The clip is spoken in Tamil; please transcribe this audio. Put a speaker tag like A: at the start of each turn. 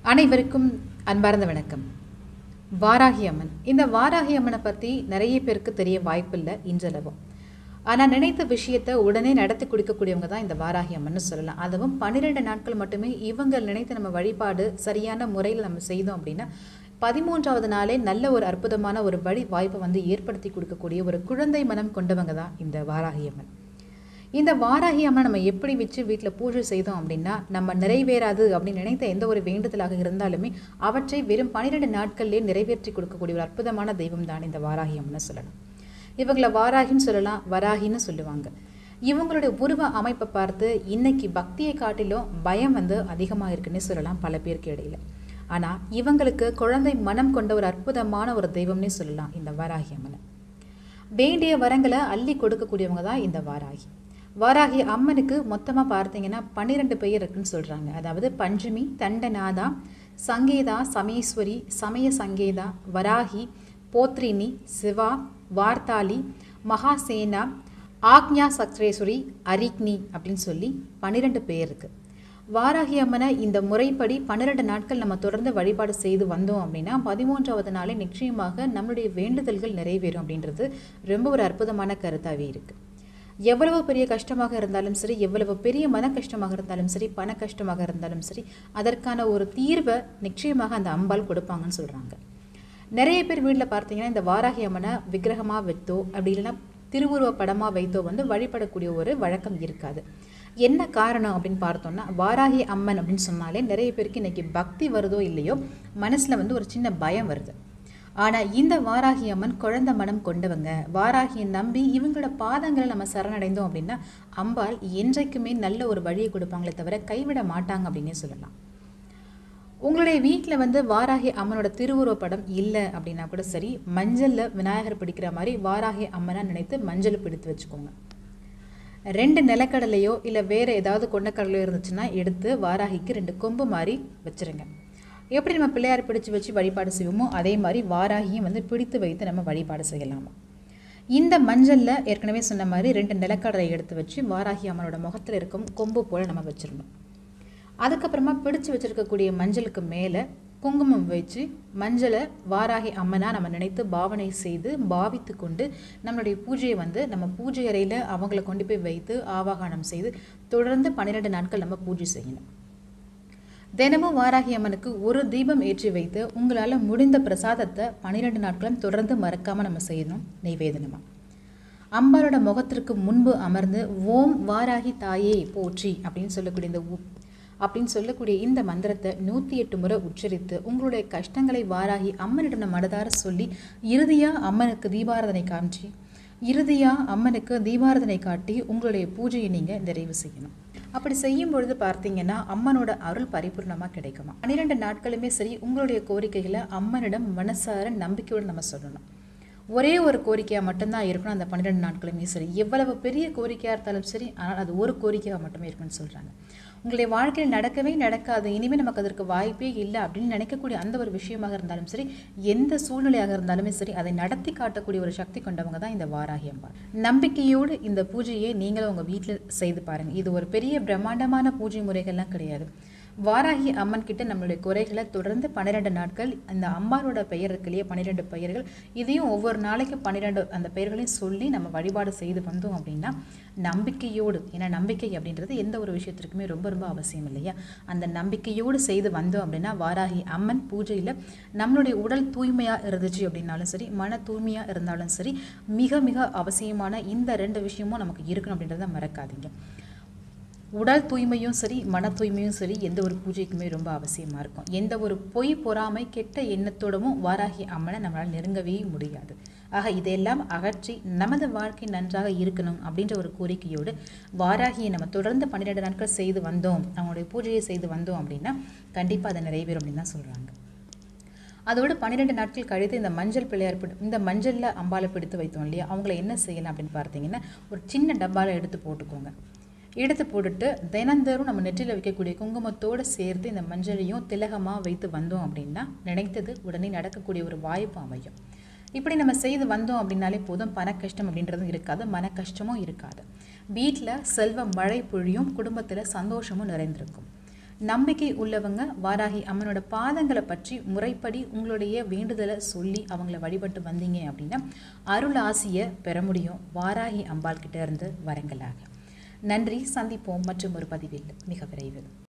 A: அனைவருக்கும் அன்பார்ந்த வணக்கம் வாராகி அம்மன் இந்த வாராகி அம்மனை பற்றி நிறைய பேருக்கு தெரிய வாய்ப்பில்லை இன்றளவும் ஆனால் நினைத்த விஷயத்தை உடனே நடத்தி கொடுக்கக்கூடியவங்க தான் இந்த வாராகி அம்மன்னு சொல்லலாம் அதுவும் பன்னிரெண்டு நாட்கள் மட்டுமே இவங்க நினைத்த நம்ம வழிபாடு சரியான முறையில் நம்ம செய்தோம் அப்படின்னா பதிமூன்றாவது நாளே நல்ல ஒரு அற்புதமான ஒரு வழி வாய்ப்பை வந்து ஏற்படுத்தி கொடுக்கக்கூடிய ஒரு குழந்தை மனம் கொண்டவங்க தான் இந்த வாராகி அம்மன் இந்த வாராகி அம்மன் நம்ம எப்படி வச்சு வீட்டில் பூஜை செய்தோம் அப்படின்னா நம்ம நிறைவேறாது அப்படின்னு நினைத்த எந்த ஒரு வேண்டுதலாக இருந்தாலுமே அவற்றை வெறும் பன்னிரெண்டு நாட்கள்லேயே நிறைவேற்றி கொடுக்கக்கூடிய ஒரு அற்புதமான தெய்வம் தான் இந்த வாராகி அம்மன் சொல்லலாம் இவங்களை வாராகின்னு சொல்லலாம் வராகின்னு சொல்லுவாங்க இவங்களுடைய உருவ அமைப்பை பார்த்து இன்னைக்கு பக்தியை காட்டிலும் பயம் வந்து அதிகமாக இருக்குன்னே சொல்லலாம் பல பேருக்கு இடையில ஆனால் இவங்களுக்கு குழந்தை மனம் கொண்ட ஒரு அற்புதமான ஒரு தெய்வம்னே சொல்லலாம் இந்த வாராகி அம்மனை வேண்டிய வரங்களை அள்ளி கொடுக்கக்கூடியவங்க தான் இந்த வாராகி வாராகி அம்மனுக்கு மொத்தமாக பார்த்தீங்கன்னா பன்னிரெண்டு பெயர் இருக்குன்னு சொல்கிறாங்க அதாவது பஞ்சமி தண்டநாதா சங்கேதா சமேஸ்வரி சமய சங்கேதா வராகி போத்ரினி சிவா வார்த்தாளி மகாசேனா ஆக்ஞா சக்ரேஸ்வரி அரிக்னி அப்படின்னு சொல்லி பன்னிரெண்டு பேர் இருக்குது வாராகி அம்மனை இந்த முறைப்படி பன்னிரெண்டு நாட்கள் நம்ம தொடர்ந்து வழிபாடு செய்து வந்தோம் அப்படின்னா பதிமூன்றாவது நாளே நிச்சயமாக நம்மளுடைய வேண்டுதல்கள் நிறைவேறும் அப்படின்றது ரொம்ப ஒரு அற்புதமான கருத்தாகவே இருக்குது எவ்வளவு பெரிய கஷ்டமாக இருந்தாலும் சரி எவ்வளவு பெரிய மன கஷ்டமாக இருந்தாலும் சரி பண கஷ்டமாக இருந்தாலும் சரி அதற்கான ஒரு தீர்வை நிச்சயமாக அந்த அம்பாள் கொடுப்பாங்கன்னு சொல்கிறாங்க நிறைய பேர் வீட்டில் பார்த்தீங்கன்னா இந்த வாராகி அம்மனை விக்கிரகமாக வைத்தோ அப்படி இல்லைன்னா திருவுருவ படமாக வைத்தோ வந்து வழிபடக்கூடிய ஒரு வழக்கம் இருக்காது என்ன காரணம் அப்படின்னு பார்த்தோம்னா வாராகி அம்மன் அப்படின்னு சொன்னாலே நிறைய பேருக்கு இன்னைக்கு பக்தி வருதோ இல்லையோ மனசில் வந்து ஒரு சின்ன பயம் வருது ஆனால் இந்த வாராகி அம்மன் குழந்தை மனம் கொண்டவங்க வாராகியை நம்பி இவங்களோட பாதங்களை நம்ம சரணடைந்தோம் அப்படின்னா அம்பாள் என்றைக்குமே நல்ல ஒரு வழியை கொடுப்பாங்களே தவிர கைவிட மாட்டாங்க அப்படின்னே சொல்லலாம் உங்களுடைய வீட்டில் வந்து வாராகி அம்மனோட திருவுருவ படம் இல்லை அப்படின்னா கூட சரி மஞ்சளில் விநாயகர் பிடிக்கிற மாதிரி வாராகி அம்மனை நினைத்து மஞ்சள் பிடித்து வச்சுக்கோங்க ரெண்டு நிலக்கடலையோ இல்லை வேறு ஏதாவது கொண்டக்கடலையோ இருந்துச்சுன்னா எடுத்து வாராகிக்கு ரெண்டு கொம்பு மாதிரி வச்சுருங்க எப்படி நம்ம பிள்ளையார் பிடிச்சு வச்சு வழிபாடு செய்வோமோ அதே மாதிரி வாராகியும் வந்து பிடித்து வைத்து நம்ம வழிபாடு செய்யலாமா இந்த மஞ்சளில் ஏற்கனவே சொன்ன மாதிரி ரெண்டு நிலக்கடலை எடுத்து வச்சு வாராகி அம்மனோட முகத்தில் இருக்கும் கொம்பு போல் நம்ம வச்சிடணும் அதுக்கப்புறமா பிடிச்சு வச்சிருக்கக்கூடிய மஞ்சளுக்கு மேலே குங்குமம் வச்சு மஞ்சளை வாராகி அம்மனா நம்ம நினைத்து பாவனை செய்து பாவித்து கொண்டு நம்மளுடைய பூஜையை வந்து நம்ம பூஜை அறையில் அவங்கள கொண்டு போய் வைத்து ஆவாகனம் செய்து தொடர்ந்து பன்னிரெண்டு நாட்கள் நம்ம பூஜை செய்யணும் தினமும் வாராகி அம்மனுக்கு ஒரு தீபம் ஏற்றி வைத்து உங்களால் முடிந்த பிரசாதத்தை பன்னிரெண்டு நாட்களும் தொடர்ந்து மறக்காமல் நம்ம செய்யணும் நெய்வேதனமாக அம்பாளோட முகத்திற்கு முன்பு அமர்ந்து ஓம் வாராகி தாயே போற்றி அப்படின்னு சொல்லக்கூடிய இந்த உ அப்படின்னு சொல்லக்கூடிய இந்த மந்திரத்தை நூற்றி எட்டு முறை உச்சரித்து உங்களுடைய கஷ்டங்களை வாராகி அம்மனிடம் நம்ம மனதார சொல்லி இறுதியாக அம்மனுக்கு தீபாராதனை காமிச்சு இறுதியாக அம்மனுக்கு தீபாராதனை காட்டி உங்களுடைய பூஜையை நீங்கள் நிறைவு செய்யணும் அப்படி செய்யும் பொழுது பார்த்தீங்கன்னா அம்மனோட அருள் பரிபூர்ணமாக கிடைக்குமா பன்னிரெண்டு நாட்களுமே சரி உங்களுடைய கோரிக்கைகளை அம்மனிடம் மனசார நம்பிக்கையோடு நம்ம சொல்லணும் ஒரே ஒரு கோரிக்கையாக மட்டும்தான் இருக்கணும் அந்த பன்னிரெண்டு நாட்களுமே சரி எவ்வளவு பெரிய கோரிக்கையாக இருந்தாலும் சரி ஆனால் அது ஒரு கோரிக்கையாக மட்டுமே இருக்குன்னு சொல்கிறாங்க உங்களுடைய வாழ்க்கையில் நடக்கவே நடக்காது இனிமேல் நமக்கு அதற்கு வாய்ப்பே இல்லை அப்படின்னு நினைக்கக்கூடிய அந்த ஒரு விஷயமாக இருந்தாலும் சரி எந்த சூழ்நிலையாக இருந்தாலுமே சரி அதை நடத்தி காட்டக்கூடிய ஒரு சக்தி கொண்டவங்க தான் இந்த வாராகி அம்பாள் நம்பிக்கையோடு இந்த பூஜையை நீங்களும் உங்கள் வீட்டில் செய்து பாருங்கள் இது ஒரு பெரிய பிரம்மாண்டமான பூஜை முறைகள்லாம் கிடையாது வாராகி அம்மன் கிட்ட நம்மளுடைய குறைகளை தொடர்ந்து பன்னிரெண்டு நாட்கள் இந்த அம்பாளோட பெயர் இருக்கு இல்லையா பன்னிரெண்டு பெயர்கள் இதையும் ஒவ்வொரு நாளைக்கு பன்னிரெண்டு அந்த பெயர்களையும் சொல்லி நம்ம வழிபாடு செய்து வந்தோம் அப்படின்னா நம்பிக்கையோடு ஏன்னா நம்பிக்கை அப்படின்றது எந்த ஒரு விஷயத்திற்குமே ரொம்ப ரொம்ப அவசியம் இல்லையா அந்த நம்பிக்கையோடு செய்து வந்தோம் அப்படின்னா வாராகி அம்மன் பூஜையில் நம்மளுடைய உடல் தூய்மையாக இருந்துச்சு அப்படின்னாலும் சரி மன தூய்மையாக இருந்தாலும் சரி மிக மிக அவசியமான இந்த ரெண்டு விஷயமும் நமக்கு இருக்கணும் அப்படின்றத மறக்காதீங்க உடல் தூய்மையும் சரி மன தூய்மையும் சரி எந்த ஒரு பூஜைக்குமே ரொம்ப அவசியமாக இருக்கும் எந்த ஒரு பொய் பொறாமை கெட்ட எண்ணத்தோடவும் வாராகி அம்மனை நம்மளால் நெருங்கவே முடியாது ஆக இதையெல்லாம் அகற்றி நமது வாழ்க்கை நன்றாக இருக்கணும் அப்படின்ற ஒரு கோரிக்கையோடு வாராகியை நம்ம தொடர்ந்து பன்னிரெண்டு நாட்கள் செய்து வந்தோம் அவங்களுடைய பூஜையை செய்து வந்தோம் அப்படின்னா கண்டிப்பாக அதை நிறைவேறும் அப்படின்னு தான் சொல்கிறாங்க அதோடு பன்னிரெண்டு நாட்கள் கழித்து இந்த மஞ்சள் பிள்ளையார் பிடி இந்த மஞ்சளில் அம்பாலை பிடித்து வைத்தோம் இல்லையா அவங்கள என்ன செய்யலாம் அப்படின்னு பார்த்தீங்கன்னா ஒரு சின்ன டப்பாவில் எடுத்து போட்டுக்கோங்க எடுத்து போட்டுட்டு தினந்தோறும் நம்ம நெற்றியில் வைக்கக்கூடிய குங்குமத்தோடு சேர்த்து இந்த மஞ்சளையும் திலகமாக வைத்து வந்தோம் அப்படின்னா நினைத்தது உடனே நடக்கக்கூடிய ஒரு வாய்ப்பு அமையும் இப்படி நம்ம செய்து வந்தோம் அப்படின்னாலே போதும் பண கஷ்டம் அப்படின்றதும் இருக்காது மன கஷ்டமும் இருக்காது வீட்டில் செல்வ மழை பொழியும் குடும்பத்தில் சந்தோஷமும் நிறைந்திருக்கும் நம்பிக்கை உள்ளவங்க வாராகி அம்மனோட பாதங்களை பற்றி முறைப்படி உங்களுடைய வேண்டுதலை சொல்லி அவங்கள வழிபட்டு வந்தீங்க அப்படின்னா அருள் ஆசியை பெற முடியும் வாராகி அம்பாள் கிட்ட இருந்து வரங்களாக நன்றி சந்திப்போம் மற்றும் ஒரு பதிவில் மிக விரைவில்